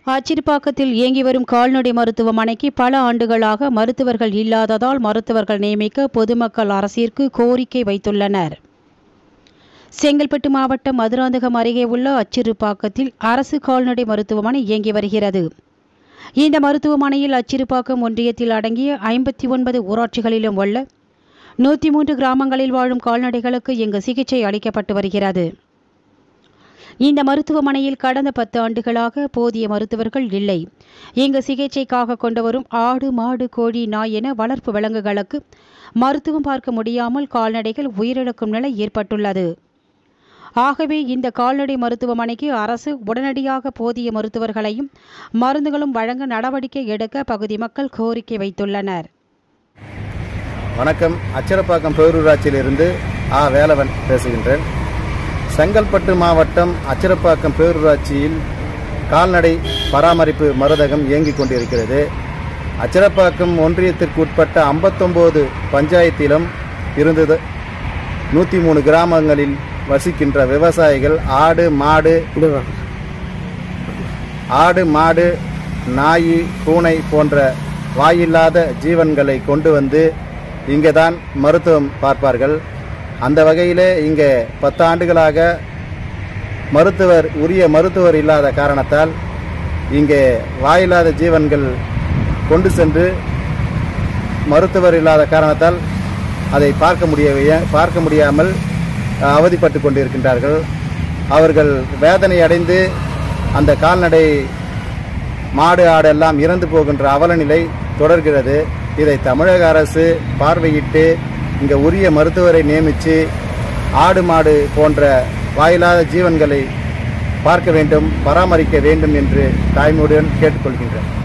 ஆச்சிரிப்பாக்கத்தில் இயங்கி வரும் கால்நடை மருத்துவமனைக்கு பல ஆண்டுகளாக மருத்துவர்கள் இல்லாததால் மருத்துவர்கள் நியமிக்க பொதுமக்கள் அரசிற்கு கோரிக்கை வைத்துள்ளனர் செங்கல்பட்டு மாவட்டம் மதுராந்தகம் அருகே உள்ள அச்சிறுப்பாக்கத்தில் அரசு கால்நடை மருத்துவமனை இயங்கி வருகிறது இந்த மருத்துவமனையில் அச்சிறுப்பாக்கம் ஒன்றியத்தில் அடங்கிய ஐம்பத்தி ஒன்பது ஊராட்சிகளிலும் உள்ள நூற்றி மூன்று கிராமங்களில் வாழும் கால்நடைகளுக்கு இங்கு சிகிச்சை அளிக்கப்பட்டு வருகிறது இந்த மருத்துவமனையில் கடந்த பத்து ஆண்டுகளாக போதிய மருத்துவர்கள் இல்லை இங்கு சிகிச்சைக்காக கொண்டு வரும் ஆடு மாடு கோழி நாய் என வளர்ப்பு விலங்குகளுக்கு மருத்துவம் பார்க்க முடியாமல் கால்நடைகள் உயிரிழக்கும் நிலை ஏற்பட்டுள்ளது ஆகவே இந்த கால்நடை மருத்துவமனைக்கு அரசு உடனடியாக போதிய மருத்துவர்களையும் மருந்துகளும் வழங்க நடவடிக்கை எடுக்க பகுதி மக்கள் கோரிக்கை வைத்துள்ளனர் வணக்கம் அச்சரப்பாக்கம் பேரூராட்சியிலிருந்து ஆ வேலவன் பேசுகின்றேன் செங்கல்பட்டு மாவட்டம் அச்சரப்பாக்கம் பேரூராட்சியில் கால்நடை பராமரிப்பு மருந்தகம் இயங்கிக் கொண்டிருக்கிறது அச்சரப்பாக்கம் ஒன்றியத்திற்கு உட்பட்ட ஐம்பத்தொம்போது பஞ்சாயத்திலும் இருந்தது நூற்றி மூணு கிராமங்களில் வசிக்கின்ற விவசாயிகள் ஆடு மாடு ஆடு மாடு நாய் பூனை போன்ற வாயில்லாத ஜீவன்களை கொண்டு வந்து இங்கே தான் மருத்துவம் பார்ப்பார்கள் அந்த வகையிலே இங்கே பத்து ஆண்டுகளாக மருத்துவர் உரிய மருத்துவர் இல்லாத காரணத்தால் இங்கே வாயில்லாத ஜீவன்கள் கொண்டு சென்று மருத்துவர் இல்லாத காரணத்தால் அதை பார்க்க முடிய பார்க்க முடியாமல் அஹ், அவதிப்பட்டு கொண்டிருக்கின்றார்கள் அவர்கள் வேதனை அடைந்து அந்த கால்நடை மாடு ஆடெல்லாம் இறந்து போகின்ற அவலநிலை தொடர்கிறது இதை தமிழக அரசு பார்வையிட்டு இங்கே உரிய மருத்துவரை நியமித்து ஆடு மாடு போன்ற வாயிலாத ஜீவன்களை பார்க்க வேண்டும் பராமரிக்க வேண்டும் என்று தாய்மொழியுடன் கேட்டுக்கொள்கின்றேன்